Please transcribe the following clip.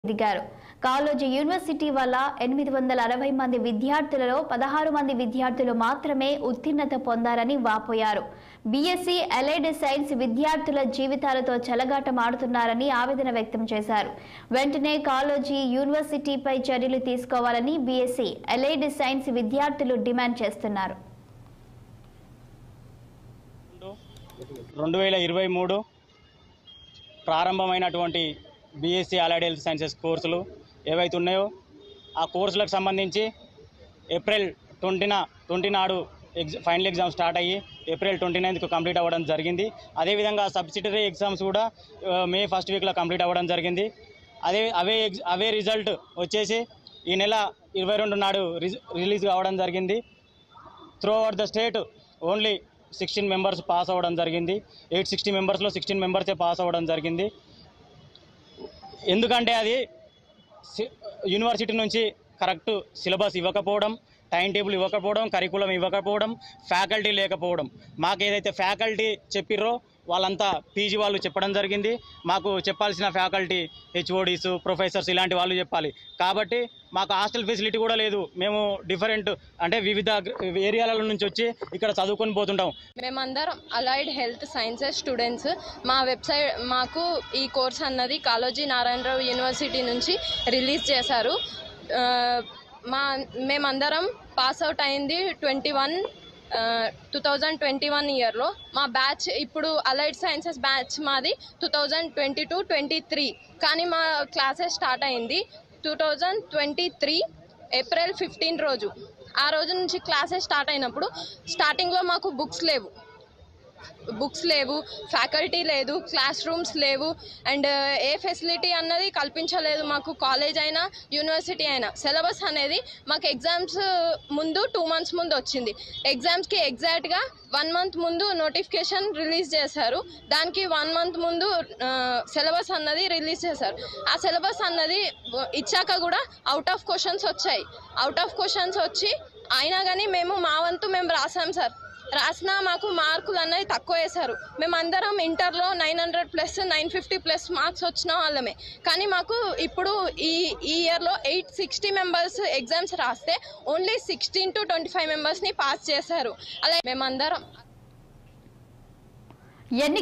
దిగారు కాలోజీ యూనివర్సిటీ వల్ల ఎనిమిది వందల అరవై మంది విద్యార్థులలో పదహారు మంది విద్యార్థులు మాత్రమే ఉత్తీర్ణత పొందారని వాపోయారు బీఎస్సీ అలైడ్ సైన్స్ విద్యార్థుల జీవితాలతో చెలగాటమాడుతున్నారని ఆవేదన వ్యక్తం చేశారు వెంటనే కాలోజీ యూనివర్సిటీపై చర్యలు తీసుకోవాలని బీఎస్సీ అలైడ్ సైన్స్ విద్యార్థులు డిమాండ్ చేస్తున్నారు రెండు వేల ఇరవై మూడు ప్రారంభమైనటువంటి బీఎస్సీ అలైడ్ హెల్త్ సైన్సెస్ కోర్సులు ఏవైతే ఉన్నాయో ఆ కోర్సులకు సంబంధించి ఏప్రిల్ ట్వంటీన ట్వంటీ నాడు ఎగ్జ ఫైనల్ ఎగ్జామ్ స్టార్ట్ అయ్యి ఏప్రిల్ ట్వంటీ నైన్త్కు కంప్లీట్ అవ్వడం జరిగింది అదేవిధంగా సబ్సిడరీ ఎగ్జామ్స్ కూడా ఆ, మే ఫస్ట్ వీక్లో కంప్లీట్ అవ్వడం జరిగింది అదే అవే ఎగ్జ్ అవే రిజల్ట్ వచ్చేసి ఈ నెల ఇరవై రెండు నాడు రిజ్ రిలీజ్ కావడం జరిగింది through over the state only sixteen members pass అవ్వడం జరిగింది ఎయిట్ సిక్స్టీ మెంబర్స్లో సిక్స్టీన్ మెంబర్సే పాస్ అవ్వడం జరిగింది ఎందుకంటే అది సి- యూనివర్సిటీ నుంచి కరెక్ట్ సిలబస్ ఇవ్వకపోవడం టైం టేబుల్ ఇవ్వకపోవడం కరికులం ఇవ్వకపోవడం ఫ్యాకల్టీ లేకపోవడం మాకు ఏదైతే ఫ్యాకల్టీ చెప్పిర్రో వాళ్ళంతా పీజీ వాళ్ళు చెప్పడం జరిగింది మాకు చెప్పాల్సిన ఫ్యాకల్టీ హెచ్ఓడీస్ ప్రొఫెసర్స్ ఇలాంటి వాళ్ళు చెప్పాలి కాబట్టి మాకు హాస్టల్ ఫెసిలిటీ కూడా లేదు మేము డిఫరెంట్ అంటే వివిధ ఏరియాల నుంచి వచ్చి ఇక్కడ చదువుకొని పోతుంటాం మేమందరం అలైడ్ హెల్త్ సైన్సెస్ స్టూడెంట్స్ మా వెబ్సైట్ మాకు ఈ కోర్స్ అన్నది కాళోజీ నారాయణరావు యూనివర్సిటీ నుంచి రిలీజ్ చేశారు ఆ, మా మేమందరం పాస్ అవుట్ అయింది twenty one two thousand twenty one ఇయర్లో మా బ్యాచ్ ఇప్పుడు అలైడ్ సైన్సెస్ బ్యాచ్ మాది two thousand twenty two twenty three కానీ మా క్లాసెస్ స్టార్ట్ అయింది two thousand twenty three April fifteen రోజు ఆ రోజు నుంచి క్లాసెస్ స్టార్ట్ అయినప్పుడు స్టార్టింగ్లో మాకు బుక్స్ లేవు బుక్స్ లేవు ఫ్యాకల్టీ లేదు క్లాస్ రూమ్స్ లేవు అండ్ ఏ ఫెసిలిటీ అన్నది కల్పించలేదు మాకు కాలేజ్ అయినా యూనివర్సిటీ అయినా సిలబస్ అనేది మాకు ఎగ్జామ్స్ ముందు టూ మంత్స్ ముందు వచ్చింది ఎగ్జామ్స్కి ఎగ్జాక్ట్గా వన్ మంత్ ముందు నోటిఫికేషన్ రిలీజ్ చేశారు దానికి వన్ మంత్ ముందు సిలబస్ అన్నది రిలీజ్ చేశారు ఆ సిలబస్ అన్నది ఇచ్చాక కూడా అవుట్ ఆఫ్ క్వశ్చన్స్ వచ్చాయి అవుట్ ఆఫ్ క్వశ్చన్స్ వచ్చి అయినా కానీ మేము మా వంతు మేము రాసాం సార్ రాసినా మాకు మార్కులు అన్నది తక్కువ వేశారు మేమందరం ఇంటర్లో nine hundred plus nine fifty plus marks వచ్చిన వాళ్ళమే కానీ మాకు ఇప్పుడు ఈ ఈ ఇయర్లో ఎయిట్ సిక్స్టీ మెంబర్స్ ఎగ్జామ్స్ రాస్తే only sixteen to twenty five మెంబర్స్ని పాస్ చేశారు అలా మేమందరం ఎన్ని